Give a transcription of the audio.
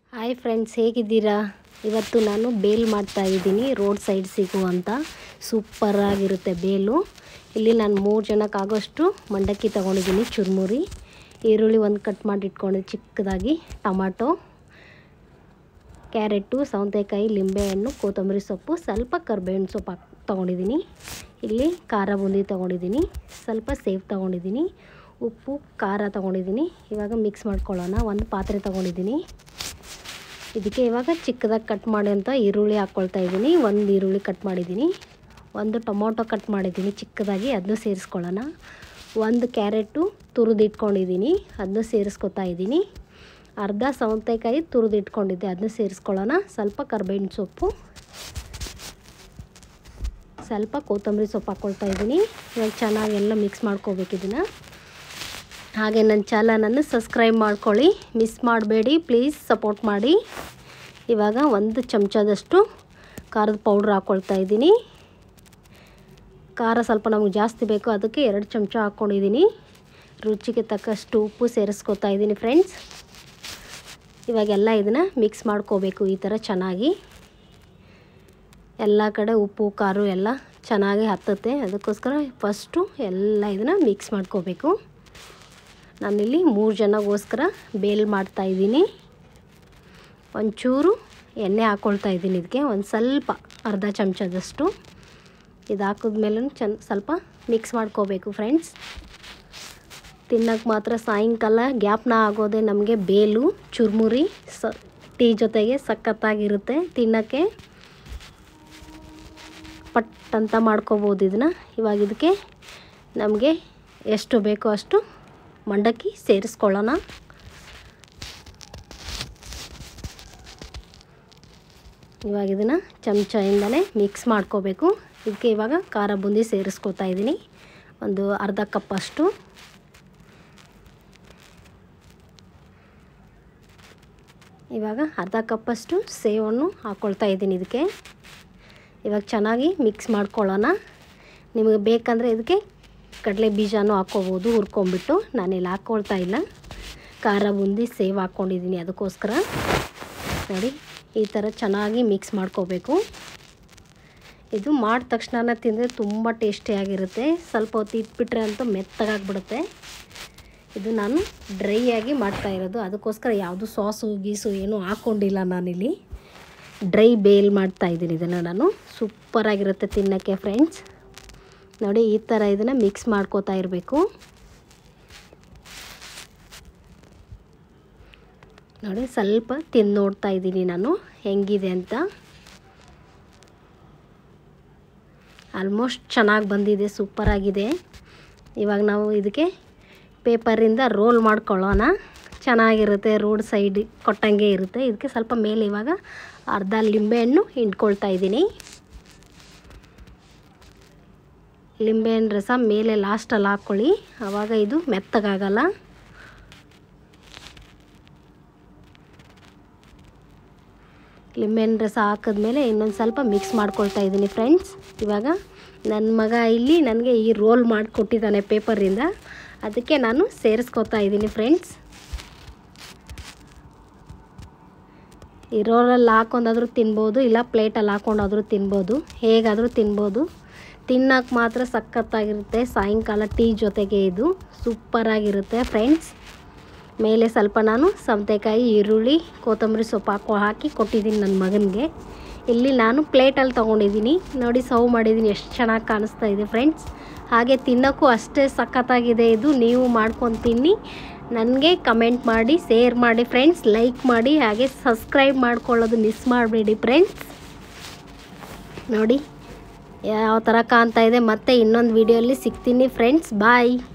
hi friends ಹೇಗಿದ್ದೀರಾ ಇವತ್ತು ನಾನು ಬೇಲ್ ಮಾಡ್ತಾ ಇದ್ದೀನಿ ರೋಡ್ ಸೈಡ್ ಸಿಗುವಂಥ ಸೂಪರಾಗಿರುತ್ತೆ ಬೇಲು ಇಲ್ಲಿ ನಾನು ಮೂರು ಜನಕ್ಕಾಗೋಷ್ಟು ಮಂಡಕ್ಕಿ ತೊಗೊಂಡಿದ್ದೀನಿ ಚುರುಮುರಿ ಈರುಳ್ಳಿ ಒಂದು ಕಟ್ ಮಾಡಿ ಇಟ್ಕೊಂಡಿದ್ದು ಚಿಕ್ಕದಾಗಿ ಟೊಮಾಟೊ ಕ್ಯಾರೆಟು ಸೌತೆಕಾಯಿ ಲಿಂಬೆಹಣ್ಣು ಕೊತ್ತಂಬರಿ ಸೊಪ್ಪು ಸ್ವಲ್ಪ ಕರ್ಬೇವಿನ ಸೊಪ್ಪು ಹಾಕ್ ತೊಗೊಂಡಿದ್ದೀನಿ ಇಲ್ಲಿ ಖಾರ ಬೂಂದಿ ತೊಗೊಂಡಿದ್ದೀನಿ ಸ್ವಲ್ಪ ಸೇವ್ ತೊಗೊಂಡಿದ್ದೀನಿ ಉಪ್ಪು ಖಾರ ತೊಗೊಂಡಿದ್ದೀನಿ ಇವಾಗ ಮಿಕ್ಸ್ ಮಾಡ್ಕೊಳ್ಳೋಣ ಒಂದು ಪಾತ್ರೆ ತೊಗೊಂಡಿದ್ದೀನಿ ಇದಕ್ಕೆ ಇವಾಗ ಚಿಕ್ಕದಾಗಿ ಕಟ್ ಮಾಡಿ ಅಂತ ಈರುಳ್ಳಿ ಹಾಕ್ಕೊಳ್ತಾ ಇದ್ದೀನಿ ಒಂದು ಈರುಳ್ಳಿ ಕಟ್ ಮಾಡಿದ್ದೀನಿ ಒಂದು ಟೊಮೊಟೊ ಕಟ್ ಮಾಡಿದ್ದೀನಿ ಚಿಕ್ಕದಾಗಿ ಅದನ್ನು ಸೇರಿಸ್ಕೊಳ್ಳೋಣ ಒಂದು ಕ್ಯಾರೆಟು ತುರಿದು ಇಟ್ಕೊಂಡಿದ್ದೀನಿ ಅದನ್ನು ಸೇರಿಸ್ಕೊತಾ ಇದ್ದೀನಿ ಅರ್ಧ ಸೌತೆಕಾಯಿ ತುರಿದು ಇಟ್ಕೊಂಡಿದ್ದೆ ಅದನ್ನು ಸೇರಿಸ್ಕೊಳ್ಳೋಣ ಸ್ವಲ್ಪ ಕರ್ಬೇವಿನ ಸೊಪ್ಪು ಸ್ವಲ್ಪ ಕೊತ್ತಂಬರಿ ಸೊಪ್ಪು ಹಾಕ್ಕೊಳ್ತಾ ಇದ್ದೀನಿ ಇವಾಗ ಚೆನ್ನಾಗಿ ಎಲ್ಲ ಮಿಕ್ಸ್ ಮಾಡ್ಕೋಬೇಕು ಇದನ್ನು ಹಾಗೆ ನನ್ನ ಚಾನಲನ್ನು ಸಬ್ಸ್ಕ್ರೈಬ್ ಮಾಡ್ಕೊಳ್ಳಿ ಮಿಸ್ ಮಾಡಬೇಡಿ ಪ್ಲೀಸ್ ಸಪೋರ್ಟ್ ಮಾಡಿ ಇವಾಗ ಒಂದು ಚಮಚದಷ್ಟು ಖಾರದ ಪೌಡ್ರ್ ಹಾಕ್ಕೊಳ್ತಾ ಇದ್ದೀನಿ ಖಾರ ಸ್ವಲ್ಪ ನಮಗೆ ಜಾಸ್ತಿ ಬೇಕು ಅದಕ್ಕೆ ಎರಡು ಚಮಚ ಹಾಕ್ಕೊಂಡಿದ್ದೀನಿ ರುಚಿಗೆ ತಕ್ಕಷ್ಟು ಉಪ್ಪು ಸೇರಿಸ್ಕೊತಾ ಇದ್ದೀನಿ ಫ್ರೆಂಡ್ಸ್ ಇವಾಗೆಲ್ಲ ಇದನ್ನು ಮಿಕ್ಸ್ ಮಾಡ್ಕೋಬೇಕು ಈ ಥರ ಚೆನ್ನಾಗಿ ಎಲ್ಲ ಕಡೆ ಉಪ್ಪು ಖಾರ ಎಲ್ಲ ಚೆನ್ನಾಗಿ ಹತ್ತುತ್ತೆ ಅದಕ್ಕೋಸ್ಕರ ಫಸ್ಟು ಎಲ್ಲ ಇದನ್ನು ಮಿಕ್ಸ್ ಮಾಡ್ಕೋಬೇಕು ನಾನಿಲ್ಲಿ ಮೂರು ಜನಗೋಸ್ಕರ ಬೇಲ್ ಮಾಡ್ತಾಯಿದ್ದೀನಿ ಒಂಚೂರು ಎಣ್ಣೆ ಹಾಕ್ಕೊಳ್ತಾ ಇದ್ದೀನಿ ಇದಕ್ಕೆ ಒಂದು ಸ್ವಲ್ಪ ಅರ್ಧ ಚಮಚದಷ್ಟು ಇದು ಹಾಕಿದ್ಮೇಲೆ ಚೆನ್ನ ಸ್ವಲ್ಪ ಮಿಕ್ಸ್ ಮಾಡ್ಕೋಬೇಕು ಫ್ರೆಂಡ್ಸ್ ತಿನ್ನೋಕ್ಕೆ ಮಾತ್ರ ಸಾಯಂಕಾಲ ಗ್ಯಾಪ್ನ ಆಗೋದೇ ನಮಗೆ ಬೇಲು ಚುರುಮುರಿ ಸ ಟೀ ಜೊತೆಗೆ ಸಖತ್ತಾಗಿರುತ್ತೆ ತಿನ್ನೋಕ್ಕೆ ಪಟ್ ಅಂತ ಮಾಡ್ಕೋಬೋದು ಇದನ್ನು ಇವಾಗ ಇದಕ್ಕೆ ನಮಗೆ ಎಷ್ಟು ಬೇಕೋ ಅಷ್ಟು ಮಂಡಕ್ಕಿ ಸೇರಿಸ್ಕೊಳ್ಳೋಣ ಇವಾಗ ಇದನ್ನು ಚಮಚದಿಂದಲೇ ಮಿಕ್ಸ್ ಮಾಡ್ಕೋಬೇಕು ಇದಕ್ಕೆ ಇವಾಗ ಖಾರ ಬೂಂದಿ ಸೇರಿಸ್ಕೊತಾ ಇದ್ದೀನಿ ಒಂದು ಅರ್ಧ ಕಪ್ಪಷ್ಟು ಇವಾಗ ಅರ್ಧ ಕಪ್ಪಷ್ಟು ಸೇವನ್ನು ಹಾಕ್ಕೊಳ್ತಾ ಇದ್ದೀನಿ ಇದಕ್ಕೆ ಇವಾಗ ಚೆನ್ನಾಗಿ ಮಿಕ್ಸ್ ಮಾಡ್ಕೊಳ್ಳೋಣ ನಿಮಗೆ ಬೇಕಂದರೆ ಇದಕ್ಕೆ ಕಡಲೆ ಬೀಜನೂ ಹಾಕ್ಕೋಬೋದು ಹುರ್ಕೊಂಬಿಟ್ಟು ನಾನಿಲ್ಲಿ ಹಾಕ್ಕೊಳ್ತಾ ಇಲ್ಲ ಖಾರ ಬೂಂದಿ ಸೇವ್ ಹಾಕ್ಕೊಂಡಿದ್ದೀನಿ ಅದಕ್ಕೋಸ್ಕರ ನೋಡಿ ಈ ಥರ ಚೆನ್ನಾಗಿ ಮಿಕ್ಸ್ ಮಾಡ್ಕೋಬೇಕು ಇದು ಮಾಡಿದ ತಕ್ಷಣ ತಿಂದರೆ ತುಂಬ ಟೇಸ್ಟಿಯಾಗಿರುತ್ತೆ ಸ್ವಲ್ಪ ಹೊತ್ತು ಇಟ್ಬಿಟ್ರೆ ಅಂತೂ ಮೆತ್ತಗಾಗ್ಬಿಡುತ್ತೆ ಇದು ನಾನು ಡ್ರೈ ಆಗಿ ಮಾಡ್ತಾ ಇರೋದು ಅದಕ್ಕೋಸ್ಕರ ಯಾವುದು ಸಾಸು ಗೀಸು ಏನೂ ಹಾಕ್ಕೊಂಡಿಲ್ಲ ನಾನಿಲ್ಲಿ ಡ್ರೈ ಬೇಲ್ ಮಾಡ್ತಾ ಇದ್ದೀನಿ ಇದನ್ನು ನಾನು ಸೂಪರಾಗಿರುತ್ತೆ ತಿನ್ನೋಕ್ಕೆ ಫ್ರೆಂಡ್ಸ್ ನೋಡಿ ಈ ಥರ ಇದನ್ನು ಮಿಕ್ಸ್ ಮಾಡ್ಕೋತಾ ಇರಬೇಕು ನೋಡಿ ಸ್ವಲ್ಪ ತಿಂದು ನೋಡ್ತಾ ಇದ್ದೀನಿ ನಾನು ಹೆಂಗಿದೆ ಅಂತ ಆಲ್ಮೋಸ್ಟ್ ಚೆನ್ನಾಗಿ ಬಂದಿದೆ ಸೂಪರಾಗಿದೆ ಇವಾಗ ನಾವು ಇದಕ್ಕೆ ಪೇಪರಿಂದ ರೋಲ್ ಮಾಡ್ಕೊಳ್ಳೋಣ ಚೆನ್ನಾಗಿರುತ್ತೆ ರೋಡ್ ಸೈಡ್ ಕೊಟ್ಟಂಗೆ ಇರುತ್ತೆ ಇದಕ್ಕೆ ಸ್ವಲ್ಪ ಮೇಲೆ ಇವಾಗ ಅರ್ಧ ಲಿಂಬೆಹಣ್ಣು ಹಿಂಡ್ಕೊಳ್ತಾ ಇದ್ದೀನಿ ಲಿಂಬೆಹಣ್ಣು ರಸ ಮೇಲೆ ಲಾಸ್ಟಲ್ಲಿ ಹಾಕ್ಕೊಳ್ಳಿ ಆವಾಗ ಇದು ಮೆತ್ತಗಾಗಲ್ಲ ಲಿಂಬೆಹಣ್ಣು ರಸ ಹಾಕಿದ್ಮೇಲೆ ಇನ್ನೊಂದು ಸ್ವಲ್ಪ ಮಿಕ್ಸ್ ಮಾಡ್ಕೊಳ್ತಾ ಇದ್ದೀನಿ ಫ್ರೆಂಡ್ಸ್ ಇವಾಗ ನನ್ನ ಮಗ ಇಲ್ಲಿ ನನಗೆ ಈ ರೋಲ್ ಮಾಡಿಕೊಟ್ಟಿದ್ದಾನೆ ಪೇಪರಿಂದ ಅದಕ್ಕೆ ನಾನು ಸೇರಿಸ್ಕೊತಾ ಇದ್ದೀನಿ ಫ್ರೆಂಡ್ಸ್ ಈ ರೋಲಲ್ಲಿ ಹಾಕೊಂಡಾದರೂ ತಿನ್ಬೋದು ಇಲ್ಲ ಪ್ಲೇಟಲ್ಲಿ ಹಾಕೊಂಡಾದರೂ ತಿನ್ಬೋದು ಹೇಗಾದರೂ ತಿನ್ಬೋದು ತಿನ್ನೋಕೆ ಮಾತ್ರ ಸಖತ್ತಾಗಿರುತ್ತೆ ಸಾಯಂಕಾಲ ಟೀ ಜೊತೆಗೆ ಇದು ಸೂಪರಾಗಿರುತ್ತೆ ಫ್ರೆಂಡ್ಸ್ ಮೇಲೆ ಸ್ವಲ್ಪ ನಾನು ಸೌತೆಕಾಯಿ ಈರುಳ್ಳಿ ಕೊತ್ತಂಬರಿ ಸೊಪ್ಪು ಹಾಕೋ ಹಾಕಿ ಕೊಟ್ಟಿದ್ದೀನಿ ನನ್ನ ಮಗನಿಗೆ ಇಲ್ಲಿ ನಾನು ಪ್ಲೇಟಲ್ಲಿ ತೊಗೊಂಡಿದ್ದೀನಿ ನೋಡಿ ಸರ್ವ್ ಮಾಡಿದ್ದೀನಿ ಎಷ್ಟು ಚೆನ್ನಾಗಿ ಕಾಣಿಸ್ತಾ ಇದೆ ಫ್ರೆಂಡ್ಸ್ ಹಾಗೆ ತಿನ್ನೋಕ್ಕೂ ಅಷ್ಟೇ ಸಖತ್ತಾಗಿದೆ ಇದು ನೀವು ಮಾಡ್ಕೊಂಡು ತಿನ್ನಿ ನನಗೆ ಕಮೆಂಟ್ ಮಾಡಿ ಶೇರ್ ಮಾಡಿ ಫ್ರೆಂಡ್ಸ್ ಲೈಕ್ ಮಾಡಿ ಹಾಗೆ ಸಬ್ಸ್ಕ್ರೈಬ್ ಮಾಡ್ಕೊಳ್ಳೋದು ಮಿಸ್ ಮಾಡಬೇಡಿ ಫ್ರೆಂಡ್ಸ್ ನೋಡಿ ಯಾವ ಥರ ಕಾಣ್ತಾ ಇದೆ ಮತ್ತೆ ಇನ್ನೊಂದು ವಿಡಿಯೋಲಿ ಸಿಗ್ತೀನಿ ಫ್ರೆಂಡ್ಸ್ ಬಾಯ್